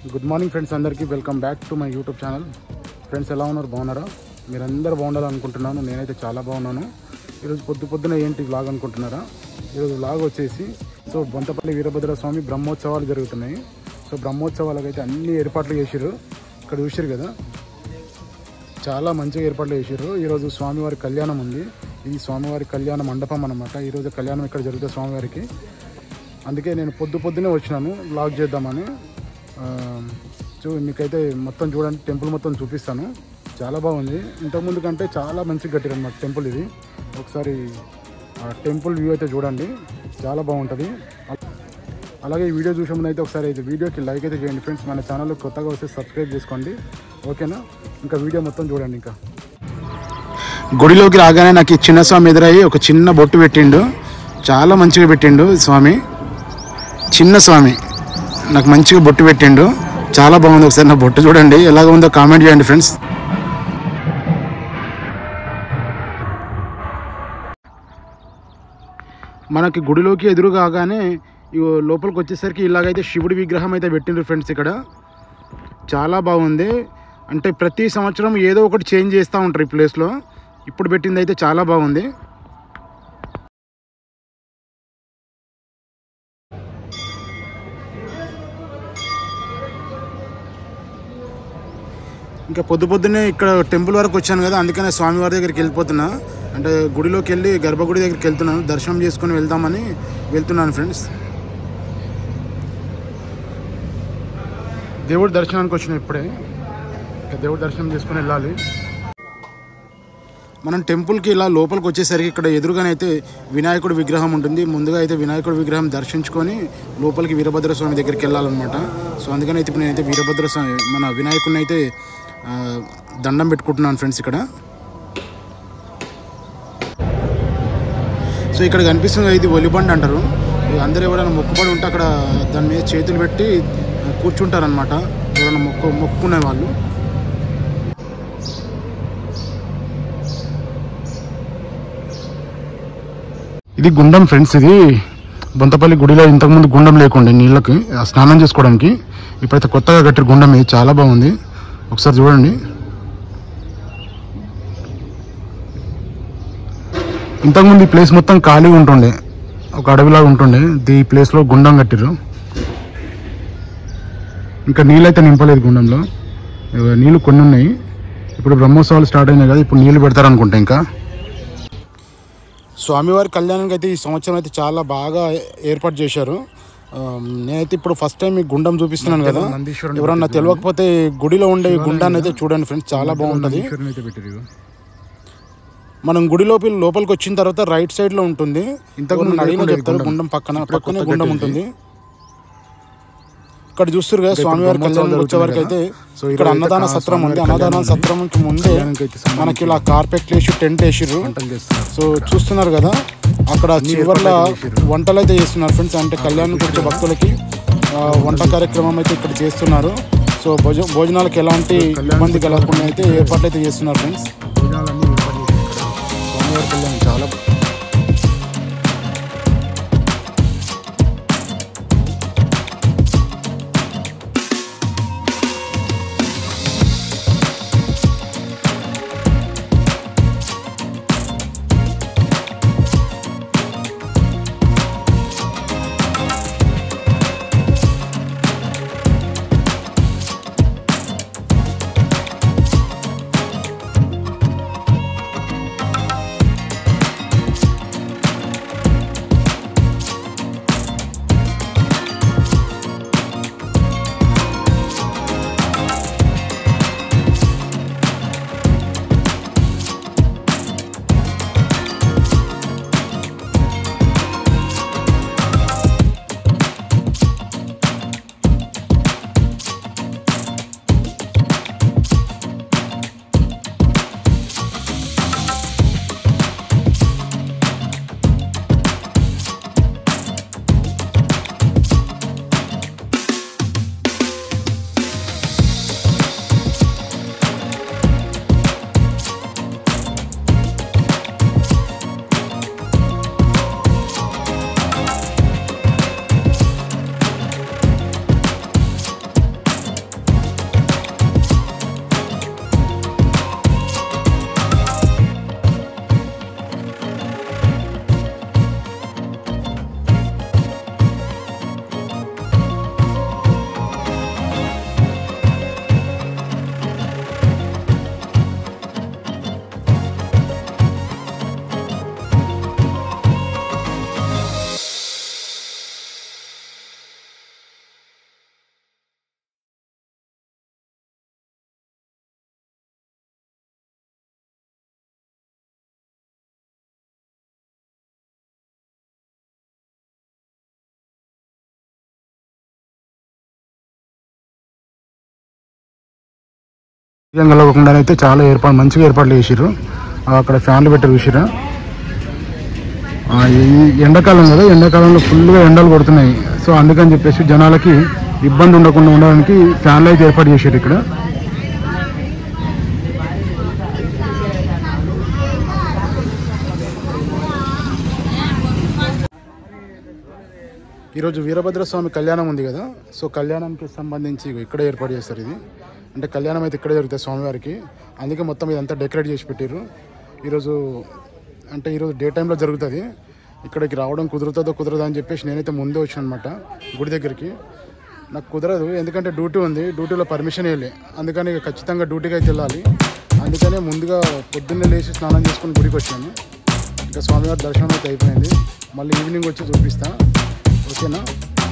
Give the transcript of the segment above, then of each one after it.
good morning friends అందరికీ welcome back to my YouTube channel friends ఎలా ఉన్నారు బాగున్నారా మీరందరూ బాగుండాలనుకుంటున్నాను నేనైతే చాలా బాగున్నాను ఈరోజు పొద్దు పొద్దున ఏంటి వ్లాగ్ అనుకుంటున్నారా ఈరోజు వ్లాగ్ వచ్చేసి సో బొంతపల్లి వీరభద్ర స్వామి బ్రహ్మోత్సవాలు జరుగుతున్నాయి సో బ్రహ్మోత్సవాలకు అయితే అన్ని ఏర్పాట్లు చేసిర్రు ఇక్కడ చూసారు కదా చాలా మంచిగా ఏర్పాట్లు చేసారు ఈరోజు స్వామివారి కళ్యాణం ఉంది ఈ స్వామివారి కళ్యాణ మండపం అనమాట ఈరోజు కళ్యాణం ఇక్కడ జరుగుతుంది స్వామివారికి అందుకే నేను పొద్దు పొద్దునే వచ్చినాను బ్లాగ్ చేద్దామని ఆ, చూ మీకైతే మొత్తం చూడండి టెంపుల్ మొత్తం చూపిస్తాను చాలా బాగుంది ఇంతకుముందు కంటే చాలా మంచిగా కట్టారు అనమాట టెంపుల్ ఇది ఒకసారి ఆ టెంపుల్ వ్యూ అయితే చూడండి చాలా బాగుంటుంది అలాగే ఈ వీడియో చూసే ముందు అయితే ఒకసారి అయితే వీడియోకి లైక్ అయితే చేయండి ఫ్రెండ్స్ మన ఛానల్ కొత్తగా వస్తే సబ్స్క్రైబ్ చేసుకోండి ఓకేనా ఇంకా వీడియో మొత్తం చూడండి ఇంకా గుడిలోకి రాగానే నాకు ఈ చిన్న స్వామి ఎదురయ్యి ఒక చిన్న బొట్టు పెట్టిండు చాలా మంచిగా పెట్టిండు స్వామి చిన్న స్వామి నాకు మంచిగా బొట్టు పెట్టిండు చాలా బాగుంది ఒకసారి నా బొట్టు చూడండి ఎలాగ ఉందో కామెంట్ చేయండి ఫ్రెండ్స్ మనకి గుడిలోకి ఎదురు కాగానే ఇగో లోపలికి వచ్చేసరికి ఇలాగైతే శివుడి విగ్రహం అయితే పెట్టిండ్రు ఫ్రెండ్స్ ఇక్కడ చాలా బాగుంది అంటే ప్రతి సంవత్సరం ఏదో ఒకటి చేంజ్ చేస్తూ ఉంటారు ఈ ప్లేస్లో ఇప్పుడు పెట్టింది అయితే చాలా బాగుంది ఇంకా పొద్దు పొద్దున్నే ఇక్కడ టెంపుల్ వరకు వచ్చాను కదా అందుకనే స్వామివారి దగ్గరికి వెళ్ళిపోతున్నా అంటే గుడిలోకి వెళ్ళి గర్భగుడి దగ్గరికి వెళ్తున్నాను దర్శనం చేసుకొని వెళ్దామని వెళ్తున్నాను ఫ్రెండ్స్ దేవుడి దర్శనానికి వచ్చిన ఇప్పుడే ఇంకా దేవుడి దర్శనం చేసుకొని వెళ్ళాలి మనం టెంపుల్కి ఇలా లోపలికి వచ్చేసరికి ఇక్కడ ఎదురుగానైతే వినాయకుడి విగ్రహం ఉంటుంది ముందుగా అయితే వినాయకుడి విగ్రహం దర్శించుకొని లోపలికి వీరభద్ర స్వామి దగ్గరికి వెళ్ళాలన్నమాట సో అందుకని అయితే ఇప్పుడు నేనైతే వీరభద్ర స్వామి మన వినాయకుడిని అయితే ఆ, దండం పెట్టుకుంటున్నాను ఫ్రెండ్స్ ఇక్కడ సో ఇక్కడ కనిపిస్తుంది ఇది ఒలిబండి అంటారు ఇది అందరు ఎవరైనా మొక్కుబడి ఉంటే అక్కడ దాని మీద చేతులు పెట్టి కూర్చుంటారనమాట ఎవరైనా మొక్కు మొక్కుకునే వాళ్ళు ఇది గుండం ఫ్రెండ్స్ ఇది బొంతపల్లి గుడిలో ఇంతకుముందు గుండం లేకుండే నీళ్ళకి ఆ స్నానం చేసుకోవడానికి ఇప్పుడైతే కొత్తగా కట్టిన గుండం ఇది చాలా బాగుంది ఒకసారి చూడండి ఇంతకుముందు ఈ ప్లేస్ మొత్తం ఖాళీగా ఉంటుండే ఒక అడవిలాగా ఉంటుండే ఈ ప్లేస్లో గుండం కట్టిరు ఇంకా నీళ్ళైతే నింపలేదు గుండంలో ఇవ నీళ్ళు కొన్ని ఉన్నాయి ఇప్పుడు బ్రహ్మోత్సవాలు స్టార్ట్ అయినాయి కదా ఇప్పుడు నీళ్ళు పెడతారనుకుంటా ఇంకా స్వామివారి కళ్యాణానికి అయితే ఈ సంవత్సరం అయితే చాలా బాగా ఏర్పాటు చేశారు ఆ, నేనైతే ఇప్పుడు ఫస్ట్ టైం ఈ గుండం చూపిస్తున్నాను కదా ఎవరన్నా తెలియకపోతే గుడిలో ఉండే ఈ గుండాన్ని అయితే చూడండి ఫ్రెండ్స్ చాలా బాగుంటుంది మనం గుడి లోపల లోపలికి వచ్చిన తర్వాత రైట్ సైడ్ లో ఉంటుంది ఇంతకు ముందు అడిగిన చెప్తారు గుండం పక్కన పక్కనే గుండం ఉంటుంది ఇక్కడ చూస్తారు కదా స్వామివారి కళ్యాణం వచ్చే వరకు అయితే ఇక్కడ అన్నదాన సత్రం ఉంది అన్నదాన సత్రంకి ముందే మనకి ఇలా కార్పెట్ వేసి టెంట్ వేసిర్రు సో చూస్తున్నారు కదా అక్కడ చివర్ల వంటలు అయితే చేస్తున్నారు ఫ్రెండ్స్ అంటే కళ్యాణానికి వచ్చే భక్తులకి ఆ, వంట కార్యక్రమం అయితే ఇక్కడ చేస్తున్నారు సో భోజ భోజనాలకు ఎలాంటి ఇబ్బంది కలగకుండా అయితే ఏర్పాట్లు అయితే చేస్తున్నారు ఫ్రెండ్స్ స్వామివారి కళ్యాణం చాలా కలగకుండా అయితే చాలా ఏర్పాటు మంచిగా ఏర్పాట్లు చేసిర్రు ఆ, అక్కడ ఫ్యాన్లు పెట్టారు చూసిరా ఈ ఎండాకాలం కదా ఎండాకాలంలో ఫుల్గా ఎండలు కొడుతున్నాయి సో అందుకని చెప్పేసి జనాలకి ఇబ్బంది ఉండకుండా ఉండడానికి ఫ్యాన్లు అయితే ఏర్పాటు చేశారు ఇక్కడ ఈరోజు వీరభద్ర స్వామి కళ్యాణం ఉంది కదా సో కళ్యాణానికి సంబంధించి ఇగో ఇక్కడే ఏర్పాటు చేస్తారు ఇది అంటే కళ్యాణం అయితే ఇక్కడే జరుగుతుంది స్వామివారికి అందుకే మొత్తం ఇదంతా డెకరేట్ చేసి పెట్టారు ఈరోజు అంటే ఈరోజు డే టైంలో జరుగుతుంది ఇక్కడికి రావడం కుదురుతుందో కుదరదో అని చెప్పేసి నేనైతే ముందే వచ్చాను అనమాట గుడి దగ్గరికి నాకు కుదరదు ఎందుకంటే డ్యూటీ ఉంది డ్యూటీలో పర్మిషన్ ఇవ్వలే అందుకని ఇక ఖచ్చితంగా డ్యూటీకి అయితే వెళ్ళాలి అందుకనే ముందుగా పొద్దున్నే లేచి స్నానం చేసుకుని గుడికి వచ్చాను ఇంకా స్వామివారి దర్శనం అయితే అయిపోయింది మళ్ళీ ఈవినింగ్ వచ్చి చూపిస్తా ఓకేనా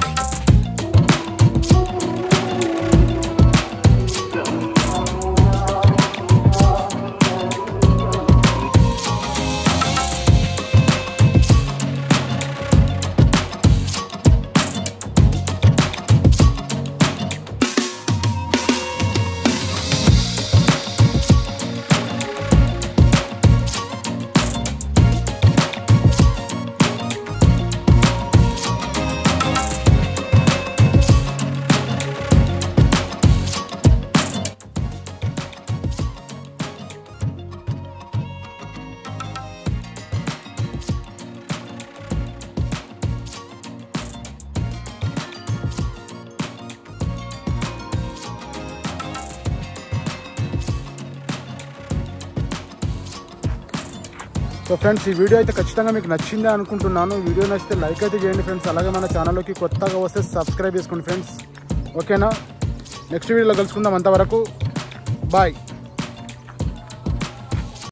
సో ఫ్రెండ్స్ ఈ వీడియో అయితే ఖచ్చితంగా మీకు నచ్చిందే అనుకుంటున్నాను వీడియో నచ్చితే లైక్ అయితే చేయండి ఫ్రెండ్స్ అలాగే మన ఛానల్లోకి కొత్తగా వస్తే సబ్స్క్రైబ్ చేసుకోండి ఫ్రెండ్స్ ఓకేనా నెక్స్ట్ వీడియోలో కలుసుకుందాం అంతవరకు బాయ్